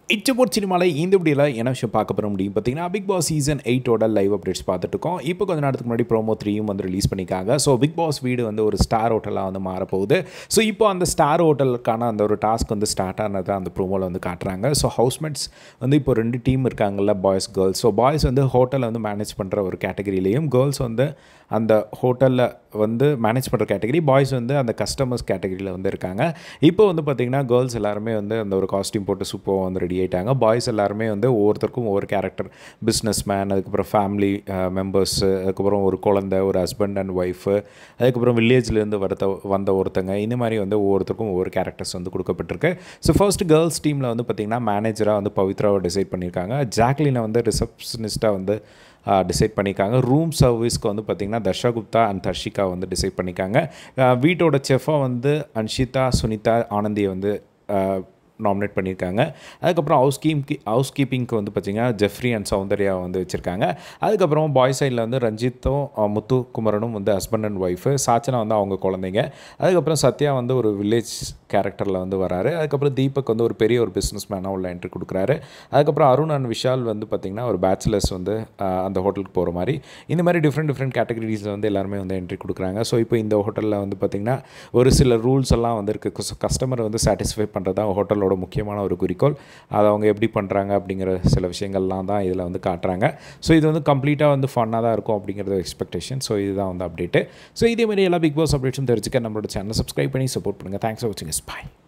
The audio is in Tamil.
இச்சபோட் சினிமாவில் இந்த இப்படியெல்லாம் என்ன விஷயம் பார்க்க போகிற முடியும் பார்த்தீங்கன்னா பிக் பாஸ் சீசன் எயிட்டோட லைவ் அப்டேட்ஸ் பார்த்துட்டு இருக்கோம் இப்போ கொஞ்ச நேரத்துக்கு முன்னாடி ப்ரோமோ த்ரீயும் வந்து ரிலீஸ் பண்ணிக்காங்க ஸோ பிக் பாஸ் வீடு வந்து ஒரு ஸ்டார் ஹோட்டலாக வந்து மாறப்போகுது ஸோ இப்போ அந்த ஸ்டார் ஹோட்டலுக்கான அந்த ஒரு டாஸ்க் வந்து ஸ்டார்ட் ஆனதை அந்த ப்ரோமோவில் வந்து காட்டுறாங்க ஸோ ஹவுஸ்மேட்ஸ் வந்து இப்போ ரெண்டு டீம் இருக்காங்கல்ல பாய்ஸ் கேர்ள்ஸ் ஸோ பாய்ஸ் வந்து ஹோட்டலை வந்து மேனேஜ் பண்ணுற ஒரு கேட்டகரியிலையும் கேர்ள்ஸ் வந்து அந்த ஹோட்டலில் வந்து மேனேஜ் பண்ணுற கேட்டகரி பாய்ஸ் வந்து அந்த கஸ்டமர்ஸ் கேட்டகரியில் வந்து இருக்காங்க இப்போ வந்து பார்த்திங்கன்னா கேர்ள்ஸ் எல்லாருமே வந்து அந்த ஒரு காஸ்டியூம் போட்டு சூப்பராக வந்து ரெடி ஆகிட்டாங்க பாய்ஸ் எல்லாருமே வந்து ஒவ்வொருத்தருக்கும் ஒவ்வொரு கேரக்டர் பிஸ்னஸ் மேன் அதுக்கப்புறம் ஃபேமிலி மெம்பர்ஸ் அதுக்கப்புறம் ஒரு குழந்தை ஒரு ஹஸ்பண்ட் அண்ட் ஒய்ஃபு அதுக்கப்புறம் வில்லேஜ்லேருந்து வரத்த வந்த ஒருத்தங்க இந்த மாதிரி வந்து ஒவ்வொருத்தருக்கும் ஒவ்வொரு கேரக்டர்ஸ் வந்து கொடுக்கப்பட்டிருக்கு ஸோ ஃபர்ஸ்ட் கேர்ள்ஸ் டீமில் வந்து பார்த்திங்கன்னா மேனேஜராக வந்து பவித்ராவை டிசைட் பண்ணியிருக்காங்க ஜாக்லினை வந்து ரிசப்ஷனிஸ்ட்டாக வந்து டிசைட் பண்ணியிருக்காங்க ரூம் சர்வீஸ்க்கு வந்து பார்த்திங்கன்னா தர்ஷா குப்தா அண்ட் தர்ஷிகா வந்து டிசைட் பண்ணியிருக்காங்க அஹ் வீட்டோட செஃபாக வந்து அன்ஷிதா சுனிதா ஆனந்தியை வந்து நாமினேட் பண்ணியிருக்காங்க அதுக்கப்புறம் ஹவுஸ் கீம் ஹவுஸ் கீப்பிங்க்கு வந்து பார்த்திங்கன்னா ஜெஃப்ரி அண்ட் சௌந்தர்யா வந்து வச்சுருக்காங்க அதுக்கப்புறம் பாய் சைடில் வந்து ரஞ்சித்தும் அஹ், முத்து குமரனும் வந்து ஹஸ்பண்ட் அண்ட் ஒய்ஃபு சாச்சனா வந்து அவங்க குழந்தைங்க அதுக்கப்புறம் சத்யா வந்து ஒரு வில்லேஜ் கேரக்டரில் வந்து வராரு அதுக்கப்புறம் தீபக் வந்து ஒரு பெரிய ஒரு பிஸ்னஸ் மேனாக உள்ள என்ட்ரி கொடுக்குறாரு அதுக்கப்புறம் அருண் அண்ட் விஷால் வந்து பார்த்திங்கன்னா ஒரு பேச்சுலர்ஸ் வந்து அஹ், அந்த ஹோட்டலுக்கு போகிற மாதிரி இந்த மாதிரி டிஃப்ரெண்ட் டிஃப்ரெண்ட் கேட்டகரிஸில் வந்து எல்லாருமே வந்து என்ட்ரி கொடுக்குறாங்க ஸோ இப்போ இந்த ஹோட்டலில் வந்து பார்த்திங்கன்னா ஒரு சில ரூல்ஸ் எல்லாம் வந்து இருக்குது கஸ்டமரை வந்து சாட்டிஸ்ஃபை பண்ணுறது தான் ஹோட்டலோட முக்கியமான ஒரு குறிக்கோள் அதை அவங்க எப்படி பண்ணுறாங்க அப்படிங்கிற சில விஷயங்கள்லாம் தான் இதில் வந்து காட்டுறாங்க ஸோ இது வந்து கம்ப்ளீட்டாக வந்து ஃபன்னாக தான் இருக்கும் அப்படிங்கிறது எக்ஸ்பெக்டேஷன் ஸோ இதுதான் வந்து அப்டேட்டு ஸோ இதே மாதிரி எல்லா பிக் பாஸ் அப்டேட்ஸும் தெரிஞ்சுக்க நம்மளோட சேனல் சப்ஸ்கிரைப் பண்ணி சப்போர்ட் பண்ணுங்கள் தேங்க்ஸ் ஃபார் வாட்சிங் இஸ் பாய்